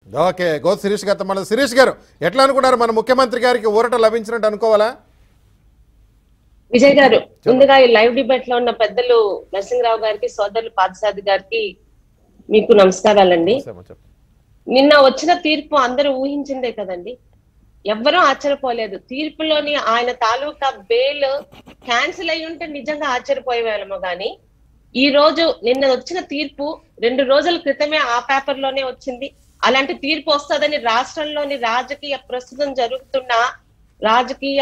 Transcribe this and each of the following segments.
Okay go Sirish గారితో మన శిరీష్ గారు ఎట్లా అనుకున్నారు మన ముఖ్యమంత్రి గారికి ఊరట లభించినట్టు అనుకోవాలా విజయ్ గారు ముందుగా ఈ లైవ్ డిబేట్ లో ఉన్న పెద్దలు నరసింహరావు గారికి సోదరులు పాదసాది గారికి మీకు నమస్కారాలండి చెప్పు, చెప్పు. నిన్న వచ్చిన తీర్పు అందరూ ఊహించిందే కదండి ఎవ్వరూ ఆశ్చర్యపోలేదు తీర్పులోని ఆయన తాలూకా బెయిల్ క్యాన్సిల్ అయి ఉంటే నిజంగా ఆశ్చర్యపోయేవాళ్ళము గాని ఈ రోజు నిన్న వచ్చిన తీర్పు రెండు రోజుల క్రితమే ఆ పేపర్ లోనే వచ్చింది అలాంటి తీర్పు వస్తుందని రాష్ట్రంలోని రాజకీయ ప్రస్తుతం జరుగుతున్న రాజకీయ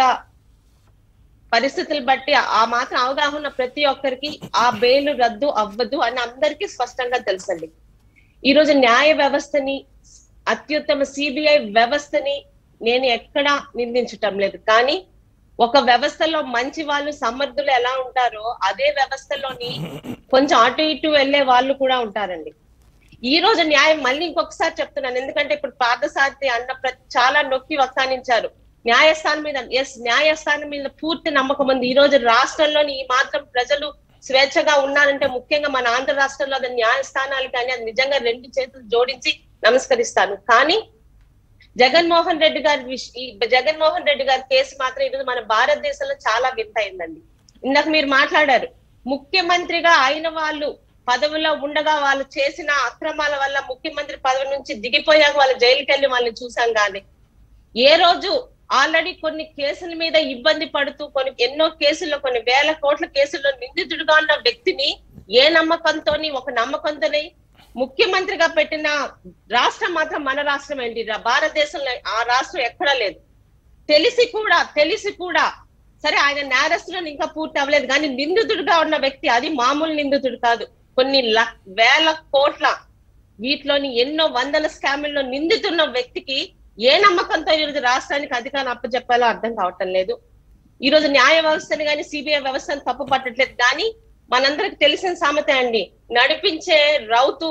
పరిస్థితులు బట్టి ఆ మాత్రం అవగాహన ఉన్న ప్రతి ఒక్కరికి ఆ బెయిల్ రద్దు అవ్వదు అని అందరికీ స్పష్టంగా తెలుసండి ఈ రోజు న్యాయ వ్యవస్థని అత్యుత్తమ సిబిఐ వ్యవస్థని నేను ఎక్కడా నిందించటం లేదు కానీ ఒక వ్యవస్థలో మంచి వాళ్ళు సమర్థులు ఎలా ఉంటారో అదే వ్యవస్థలోని కొంచెం అటు ఇటు వెళ్లే వాళ్ళు కూడా ఉంటారండి ఈ రోజు న్యాయం మళ్ళీ ఇంకొకసారి చెప్తున్నాను ఎందుకంటే ఇప్పుడు పార్థసారథి అన్న ప్ర- చాలా నొక్కి వక్కానించారు న్యాయస్థానం మీద ఎస్ న్యాయస్థానం మీద పూర్తి నమ్మకం ఉంది ఈ రోజు రాష్ట్రంలోని ఈ మాత్రం ప్రజలు స్వేచ్ఛగా ఉన్నారంటే ముఖ్యంగా మన ఆంధ్ర రాష్ట్రంలో అది న్యాయస్థానాలు కానీ అది నిజంగా రెండు చేతులు జోడించి నమస్కరిస్తాను కానీ జగన్మోహన్ రెడ్డి గారి విష- ఈ జగన్మోహన్ రెడ్డి గారి కేసు మాత్రం ఈరోజు మన భారతదేశంలో చాలా వింత అయిందండి ఇందాక మీరు మాట్లాడారు ముఖ్యమంత్రిగా అయిన వాళ్ళు పదవిలో ఉండగా వాళ్ళు చేసిన అక్రమాల వల్ల ముఖ్యమంత్రి పదవి నుంచి దిగిపోయాక వాళ్ళు జైలుకి వెళ్ళి వాళ్ళని చూసాం కానీ ఏ రోజు ఆల్రెడీ కొన్ని కేసుల మీద ఇబ్బంది పడుతూ కొన్ని ఎన్నో కేసుల్లో కొన్ని వేల కోట్ల కేసుల్లో నిందితుడుగా ఉన్న వ్యక్తిని ఏ నమ్మకంతోని ఒక నమ్మకంతోని ముఖ్యమంత్రిగా పెట్టిన రాష్ట్రం మాత్రం మన రాష్ట్రం ఏంటి రా- భారతదేశంలో ఆ రాష్ట్రం ఎక్కడా లేదు తెలిసి కూడా తెలిసి కూడా సరే ఆయన నేరస్తులను ఇంకా పూర్తి అవ్వలేదు కానీ నిందితుడిగా ఉన్న వ్యక్తి అది మామూలు నిందితుడు కాదు కొన్ని లక్- వేల కోట్ల వీటిలోని ఎన్నో వందల స్కాముల్లో నిందితున్న వ్యక్తికి ఏ నమ్మకంతో ఈరోజు రాష్ట్రానికి అధికారం అప్పచెప్పాలో అర్థం కావటం లేదు ఈ రోజు న్యాయ వ్యవస్థని కానీ సిబిఐ వ్యవస్థను తప్పు పట్టట్లేదు కానీ మనందరికి తెలిసిన సామెత అండి నడిపించే రౌతు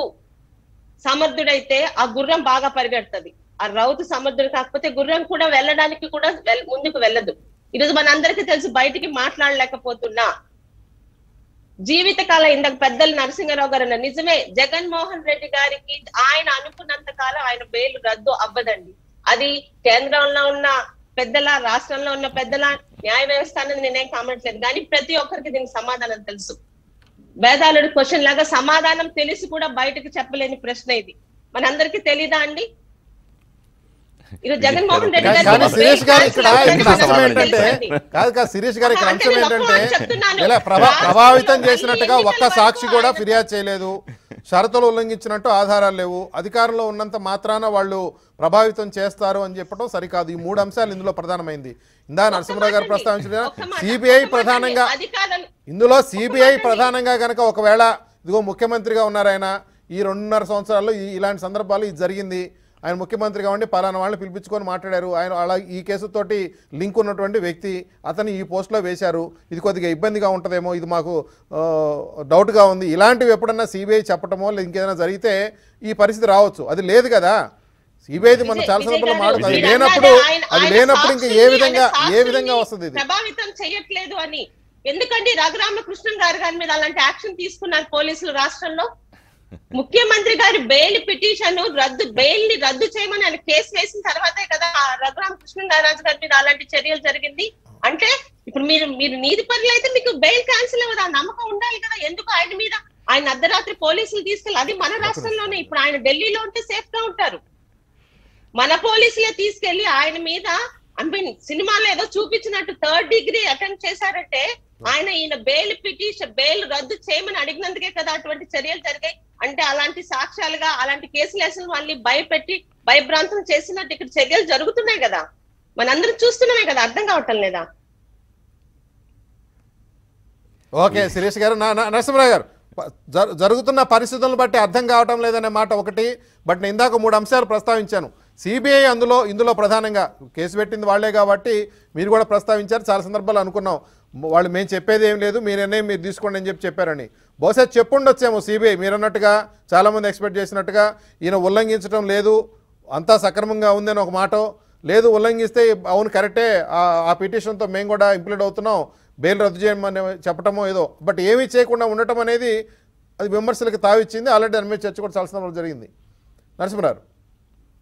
సమర్థుడైతే ఆ గుర్రం బాగా పరిగెడుతుంది ఆ రౌతు సమర్థుడు కాకపోతే గుర్రం కూడా వెళ్ళడానికి కూడా వెల్- ముందుకు వెళ్ళదు ఈరోజు మనందరికీ తెలుసు బయటికి మాట్లాడలేకపోతున్నా జీవితకాలం ఇందాక పెద్దలు నరసింహారావు గారు అన్నారు నిజమే జగన్మోహన్ రెడ్డి గారికి ఆయన అనుకున్నంత కాలం ఆయన బెయిల్ రద్దు అవ్వదండి అది కేంద్రంలో ఉన్న పెద్దల రాష్ట్రంలో ఉన్న పెద్దల న్యాయ వ్యవస్థ అనేది నేనేం కామెంట్ లేదు కానీ ప్రతి ఒక్కరికి దీనికి సమాధానం తెలుసు వేదాలుడి క్వశ్చన్ లాగా సమాధానం తెలిసి కూడా బయటకు చెప్పలేని ప్రశ్న ఇది మనందరికీ తెలీదా అండి ఈరోజు జగన్మోహన్ రెడ్డి కానీ గారికి శిరీష్ గారు ఇక్కడ cancel ఇక్కడ అంశం అవ్వదని ఏంటంటే తెలుసండి. కాదు కాదు శిరీష్ గారు ఇక్కడ అంటే అంశం నేను ఒక్క ఏంటంటే మాట చెప్తున్నాను. ఇలా ప్రభా రాష్ట్రంలో ప్రభావితం మళ్ళీ చేసినట్టుగా ఎన్నికల ఒక్క వరకు సాక్షి కూడా ఆయన- ఫిర్యాదు చేయలేదు షరతులు ఉల్లంఘించినట్టు ఆధారాలు లేవు అధికారంలో ఉన్నంత మాత్రాన వాళ్ళు ప్రభావితం చేస్తారు అని చెప్పడం సరికాదు ఈ మూడు అంశాలు ఇందులో ప్రధానమైంది ఇందా నరసింహరావు గారు ప్రస్తావించిన ఒక్క మాట, సిబిఐ ఒక్క మాట ప్రధానంగా అండి. అధికారం ఇందులో సిబిఐ మాట ప్రధానంగా గనక ఒకవేళ ఇదిగో ముఖ్యమంత్రిగా ఉన్నారాయన ఈ రెండున్నర సంవత్సరాల్లో ఈ ఇలాంటి సందర్భాలు ఇది జరిగింది ఆయన ముఖ్యమంత్రిగా ఉండి పలానా వాళ్ళని పిలిపించుకొని మాట్లాడారు ఆయన అలా ఈ కేసుతోటి లింక్ ఉన్నటువంటి వ్యక్తి అతను ఈ పోస్ట్లో వేశారు ఇది కొద్దిగా ఇబ్బందిగా ఉంటుందేమో ఇది మాకు ఆ, డౌట్గా ఉంది ఇలాంటివి ఎప్పుడన్నా సిబిఐ చెప్పటమో లేదా ఇంకేదైనా జరిగితే ఈ పరిస్థితి రావచ్చు అది లేదు కదా సిబిఐది మనం విజయ్- చాలా విజయ్ సందర్భాల్లో గారు, మాట్లాడుతుంది అది మీరు లేనప్పుడు అన్నదే ఆయన- అది ఆయన లేనప్పుడు ఇంకా ఏ సాక్షుల్ని, విధంగా ఆయన ఏ విధంగా సాక్షుల్ని వస్తుంది ఇది ప్రభావితం చేయట్లేదు అని ఎందుకండి రఘురామకృష్ణన్ గారు గారి మీద అలాంటి యాక్షన్ తీసుకున్నారు పోలీసులు రాష్ట్రంలో ముఖ్యమంత్రి గారి బెయిల్ పిటిషన్ రద్దు బెయిల్ ని రద్దు చేయమని ఆయన కేసు వేసిన తర్వాతే కదా ఆ రఘురామకృష్ణన్ గారాజు గారి మీద అలాంటి చర్యలు జరిగింది అంటే ఇప్పుడు మీరు మీరు నీతి పనులు అయితే మీకు బెయిల్ క్యాన్సిల్ అవ్వదు ఆ నమ్మకం ఉండాలి కదా ఎందుకు ఆయన మీద ఆయన అర్ధరాత్రి పోలీసులు తీసుకెళ్ళి అది మన రాష్ట్రంలోనే ఇప్పుడు ఆయన ఢిల్లీలో ఉంటే సేఫ్ గా ఉంటారు మన పోలీసులే తీసుకెళ్లి ఆయన మీద ఐ మీన్ సినిమాలో ఏదో చూపించినట్టు థర్డ్ డిగ్రీ అటెంప్ట్ చేశారంటే ఆయన ఈయన బెయిల్ పిటిషన్ బెయిల్ రద్దు చేయమని అడిగినందుకే కదా అటువంటి చర్యలు జరిగాయి అంటే అలాంటి సాక్ష్యాలుగా అలాంటి కేసులు వేసిన వాళ్ళని భయపెట్టి భయభ్రాంతం చేసినట్టు ఇక్కడ చర్యలు జరుగుతున్నాయి కదా మనందరం చూస్తున్నామే కదా అర్థం కావటం లేదా ఓకే శిరీష్ గారు నా నా- నరసింహరావు గారు ప- జరు- జరుగుతున్న పరిస్థితులను బట్టి అర్థం కావటం లేదనే మాట ఒకటి బట్ నేను ఇందాక మూడు అంశాలు ప్రస్తావించాను సిబిఐ అందులో ఇందులో ప్రధానంగా కేసు పెట్టింది వాళ్ళే కాబట్టి మీరు కూడా ప్రస్తావించారు చాలా సందర్భాలు అనుకున్నాం మ- వాళ్ళు మేము చెప్పేది ఏం లేదు మీరు నిర్ణయం మీరు తీసుకోండి అని చెప్పి చెప్పారని బహుశా చెప్పుండొచ్చేమో సిబిఐ మీరు అన్నట్టుగా చాలామంది ఎక్స్పెక్ట్ చేసినట్టుగా ఈయన ఉల్లంఘించడం లేదు అంతా సక్రమంగా ఉందని ఒక మాట లేదు ఉల్లంఘిస్తే అవును కరెక్టే ఆ- ఆ పిటిషన్తో మేము కూడా ఇంప్లీడ్ అవుతున్నాం బెయిల్ రద్దు చేయమని చెప్పటమో ఏదో బట్ ఏమీ చేయకుండా ఉండటం అనేది అది విమర్శలకు తావిచ్చింది ఆల్రెడీ దాని మీద చర్చ కూడా చాలా సందర్భాలు జరిగింది నరసింహరావు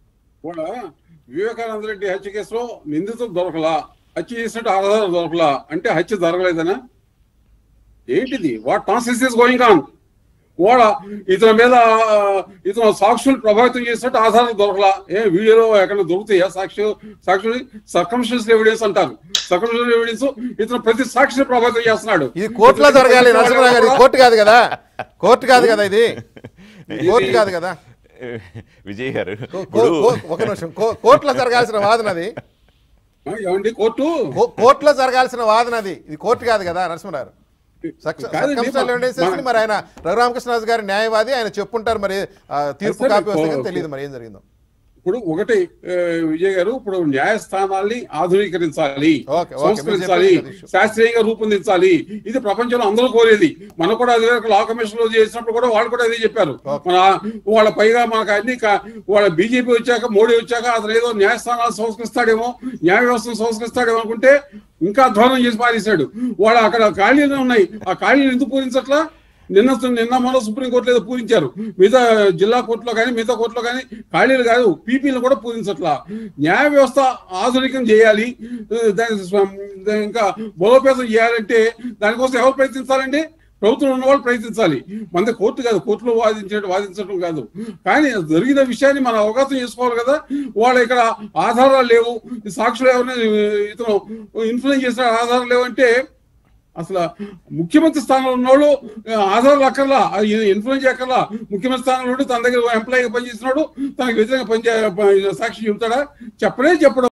కూడా వివేకానంద రెడ్డి హత్య కేసులో నిందితులు దొరకలా హత్య చేసినట్టు ఆధారాలు దొరకలా అంటే హత్య జరగలేదనా ఏంటిది what nonsense is going on వాళ్ళ ఇతని మీద ఇతను సాక్షులు ప్రభావితం చేసినట్టు ఆధారాలు దొరకలా ఏ వీడియోలో ఎక్కడ దొరుకుతాయా సాక్షి సాక్షులు సర్కమ్స్టెన్స్ ఎవిడెన్స్ అంటారు సర్కమ్స్టెన్స్ ఎవిడెన్స్ ఇతను ప్రతి సాక్షిని ప్రభావితం చేస్తున్నాడు ఇది కోర్టులో జరగాలి నరసింహరావు గారు ఇది కోర్టు కాదు కదా కోర్టు కాదు కదా ఇది కోర్టు కాదు కదా విజయ్ గారు కో- ఇప్పుడు కో- కో- ఒక నిమిషం కో- కోర్టులో జరగాల్సిన వాదన అది ఆ, ఏమండి కోర్టు కో- కోర్టులో జరగాల్సిన వాదన అది ఇది కోర్టు కాదు కదా నరసింహరావు కాదండి, సర్కంస్టెన్షియల్ మరి ఆయన రఘురామకృష్ణరాజు గారి న్యాయవాది ఆయన చెప్పుంటారు మరి ఆ, తీర్పు సరే, కాపీ వస్తే కానీ కో- తెలియదు మరి ఏం జరిగిందో ఇప్పుడు ఒకటి ఆ, విజయ్ గారు ఇప్పుడు న్యాయస్థానాల్ని ఆధునీకరించాలి ఓకే, ఓకే, సంస్కరించాలి మీరు చెప్పేది కదా శాస్త్రీయంగా రూపొందించాలి ఇది ప్రపంచంలో అందరూ కోరేది మనకు కూడా అదే లా కమిషన్ లో చేసినప్పుడు కూడా వాళ్ళు కూడా అదే చెప్పారు మన వాళ్ళ పైగా మనకు అన్ని కా- వాళ్ళ బీజేపీ వచ్చాక మోడీ వచ్చాక అతను ఏదో న్యాయస్థానాలు సంస్కరిస్తాడేమో న్యాయ వ్యవస్థను సంస్కరిస్తాడేమో అనుకుంటే ఇంకా అధ్వానం చేసి పారేశాడు వాళ్ళు అక్కడ ఖాళీలు ఉన్నాయి ఆ ఖాళీలు ఎందుకు పూరించట్లా నిన్న నిన్న మొన్న సుప్రీంకోర్టులో ఏదో పూరించారు మిగతా జిల్లా కోర్టులో కానీ మిగతా కోర్టులో కానీ ఖాళీలు కాదు పీపీలు కూడా పూరించట్లా న్యాయ వ్యవస్థ ఆధునికం చేయాలి దాని స్వ- దాని ఇంకా బలోపేతం చేయాలంటే దానికోసం ఎవరు ప్రయత్నించాలండి ప్రభుత్వం ఉన్న వాళ్ళు ప్రయత్నించాలి మన కోర్టు కాదు కోర్టులో వాదించడం వాదించడం కాదు కానీ జరిగిన విషయాన్ని మనం అవగాహన చేసుకోవాలి కదా వాళ్ళు ఇక్కడ ఆధారాలు లేవు ఈ సాక్షులు ఎవరైనా ఇతను ఇన్ఫ్లుయెన్స్ చేసిన ఆధారాలు లేవంటే అసలు ముఖ్యమంత్రి స్థానంలో ఉన్నోళ్ళు ఆ, ఆధారాలు అక్కర్లా ఇన్ఫ్లుయెన్స్ అక్కర్లా ముఖ్యమంత్రి స్థానంలో ఉండి తన దగ్గర ఎంప్లాయీగా పనిచేస్తున్నాడు తనకి వ్యతిరేకంగా పనిచే సాక్షి చెబుతాడా చెప్పడే చెప్పడం